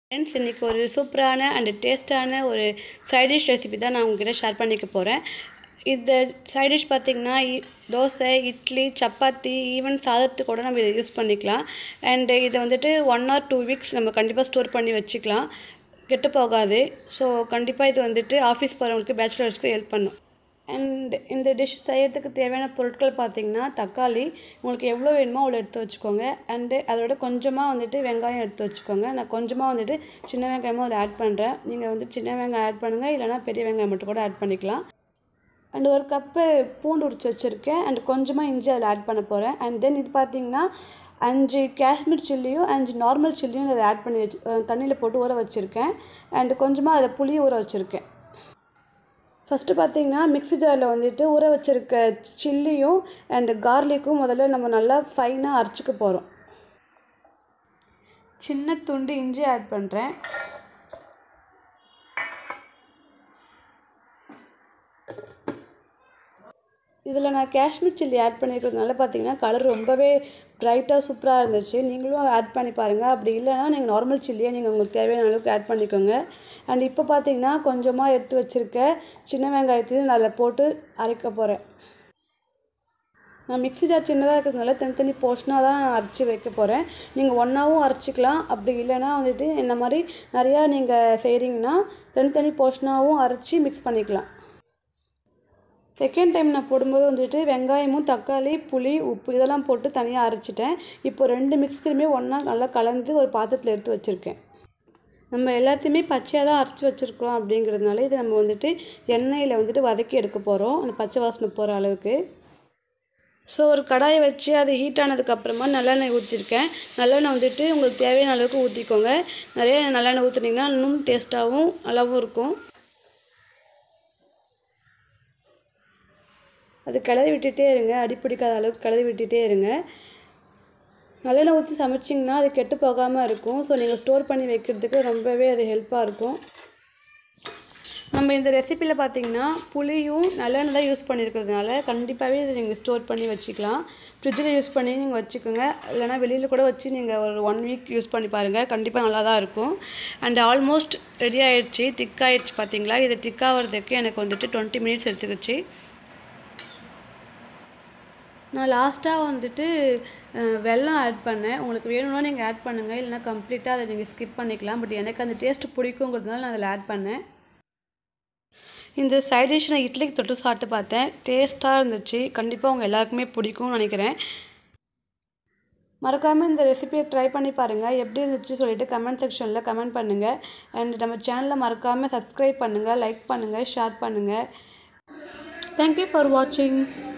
friends இன்றைக்கி ஒரு சூப்பரான அண்ட் டேஸ்ட்டான ஒரு சைட் டிஷ் ரெசிபி தான் நான் உங்ககிட்ட ஷேர் பண்ணிக்க போகிறேன் இந்த சைட் டிஷ் பார்த்திங்கன்னா இ- தோசை இட்லி சப்பாத்தி ஈவன் சாதத்துக்கு கூட நம்ம இதை யூஸ் பண்ணிக்கலாம் அண்ட் இதை வந்துட்டு ஒன் ஆர் டூ வீக்ஸ் நம்ம கண்டிப்பாக ஸ்டோர் பண்ணி வச்சுக்கலாம் கெட்டு போகாது ஸோ கண்டிப்பாக இது வந்துட்டு ஆஃபீஸ் போகிறவங்களுக்கு பேச்சுலர்ஸ்க்கு ஹெல்ப் பண்ணும் அண்ட் இந்த டிஷ் செய்யறதுக்கு தேவையான பொருட்கள் பார்த்தீங்கன்னா தக்காளி உங்களுக்கு எவ்வளோ வேணுமோ அவ்வளோ எடுத்து வச்சுக்கோங்க அண்டு அதோட கொஞ்சமாக வந்துட்டு வெங்காயம் எடுத்து வச்சுக்கோங்க நான் கொஞ்சமாக வந்துட்டு சின்ன வெங்காயமும் அதில் ஆட் பண்ணுறேன் நீங்கள் வந்து சின்ன வெங்காயம் ஆட் பண்ணுங்கள் இல்லைனா பெரிய வெங்காயம் மட்டும் கூட ஆட் பண்ணிக்கலாம் அண்ட் ஒரு கப்பு பூண்டு உரிச்சு வச்சுருக்கேன் அண்ட் கொஞ்சமாக இஞ்சி அதில் ஆட் பண்ண போகிறேன் அண்ட் தென் இது பார்த்தீங்கன்னா அஞ்சு காஷ்மீர் சில்லியும் அஞ்சு நார்மல் சில்லியும் அதில் ஆட் பண்ணி வச்சு தண்ணியில் போட்டு ஊற வச்சுருக்கேன் அண்ட் கொஞ்சமாக அதில் புளியும் ஊற வச்சுருக்கேன் ஃபஸ்ட்டு பார்த்தீங்கன்னா மிக்ஸி ஜாரில் வந்துட்டு ஊற வச்சிருக்க சில்லியும் அண்ட் கார்லிக்கும் முதல்ல நம்ம நல்லா ஃபைனாக அரைச்சிக்க போகிறோம் சின்ன துண்டு இஞ்சி ஆட் பண்ணுறேன் இதில் நான் காஷ்மீர் சில்லி ஆட் பண்ணியிருக்கிறதுனால பார்த்தீங்கன்னா கலர் ரொம்பவே ப்ரைட்டாக சூப்பராக இருந்துச்சு நீங்களும் ஆட் பண்ணி பாருங்கள் அப்படி இல்லைன்னா நீங்கள் நார்மல் சில்லியை நீங்கள் உங்களுக்கு தேவையான அளவுக்கு ஆட் பண்ணிக்கோங்க அண்ட் இப்போ பார்த்தீங்கன்னா கொஞ்சமாக எடுத்து வச்சுருக்க சின்ன வெங்காயத்தையும் நான் அதில் போட்டு அரைக்க போகிறேன் நான் மிக்ஸி ஜார் சின்னதாக இருக்கிறதுனால தனித்தனி போர்ஷனாக தான் நான் அரைச்சி வைக்க போகிறேன் நீங்கள் ஒன்றாவும் அரைச்சிக்கலாம் அப்படி இல்லைன்னா வந்துட்டு இந்த மாதிரி நிறையா நீங்கள் செய்கிறீங்கன்னா தனித்தனி போர்ஷனாகவும் அரைச்சி மிக்ஸ் பண்ணிக்கலாம் செகண்ட் டைம் நான் போடும்போது வந்துட்டு வெங்காயமும் தக்காளி புளி உப்பு இதெல்லாம் போட்டு தனியாக அரைச்சிட்டேன் இப்போ ரெண்டு மிக்ஸருமே ஒன்றா நல்லா கலந்து ஒரு பாத்திரத்தில் எடுத்து வச்சுருக்கேன் நம்ம எல்லாத்தையுமே பச்சையாக தான் அரைச்சி வச்சுருக்கோம் அப்படிங்கிறதுனால இதை நம்ம வந்துட்டு எண்ணெயில் வந்துட்டு வதக்கி எடுக்க போகிறோம் அந்த பச்சை வாசனை போகிற அளவுக்கு ஸோ ஒரு கடாயை வச்சு அது ஹீட் ஆனதுக்கப்புறமா நல்லெண்ணெய் ஊற்றிருக்கேன் நல்லெண்ணெய் வந்துட்டு உங்களுக்கு தேவையான அளவுக்கு ஊற்றிக்கோங்க நிறைய நல்லெண்ணெய் ஊற்றுனீங்கன்னா இன்னும் டேஸ்ட்டாகவும் நல்லாவும் இருக்கும் அது கிளறி விட்டுட்டே இருங்க அடி பிடிக்காத அளவுக்கு கிளறி விட்டுட்டே இருங்க நல்லெண்ணெய் ஊற்றி சமைச்சிங்கன்னா அது கெட்டு போகாமல் இருக்கும் ஸோ நீங்கள் ஸ்டோர் பண்ணி வைக்கிறதுக்கு ரொம்பவே அது ஹெல்ப்பாக இருக்கும் நம்ம இந்த ரெசிப்பியில் பார்த்தீங்கன்னா புளியும் நல்லெண்ணெய் தான் யூஸ் பண்ணியிருக்கிறதுனால கண்டிப்பாகவே இதை நீங்கள் ஸ்டோர் பண்ணி வச்சுக்கலாம் ஃப்ரிட்ஜில் யூஸ் பண்ணி நீங்கள் வச்சுக்கோங்க இல்லைனா வெளியில் கூட வச்சு நீங்கள் ஒரு ஒன் வீக் யூஸ் பண்ணி பாருங்கள் கண்டிப்பாக நல்லா தான் இருக்கும் அண்ட் ஆல்மோஸ்ட் ரெடி ஆயிடுச்சு திக் ஆயிடுச்சு பார்த்தீங்களா இது திக் ஆகிறதுக்கு எனக்கு வந்துட்டு டுவெண்ட்டி மினிட்ஸ் எடுத்துக்கிச்சு நான் லாஸ்ட்டாக வந்துட்டு அஹ், வெல்லம் ஆட் பண்ணேன் உங்களுக்கு வேணும்னா நீங்கள் ஆட் பண்ணுங்கள் இல்லைனா கம்ப்ளீட்டாக அதை நீங்கள் ஸ்கிப் பண்ணிக்கலாம் பட் எனக்கு அந்த டேஸ்ட் பிடிக்குங்கிறதுனால நான் அதில் ஆட் பண்ணேன் இந்த சைட் டிஷ் நான் இட்லிக்கு தொட்டு சாப்பிட்டு பார்த்தேன் டேஸ்ட்டாக இருந்துச்சு கண்டிப்பாக உங்கள் எல்லாருக்குமே பிடிக்கும்னு நினைக்கிறேன் மறக்காமல் இந்த ரெசிபியை ட்ரை பண்ணி பாருங்கள் எப்படி இருந்துச்சு சொல்லிட்டு கமெண்ட் செக்ஷனில் கமெண்ட் பண்ணுங்கள் அண்ட் நம்ம சேனலை மறக்காமல் சப்ஸ்கிரைப் பண்ணுங்கள் லைக் பண்ணுங்கள் ஷேர் பண்ணுங்கள் தேங்க்யூ ஃபார் வாட்சிங்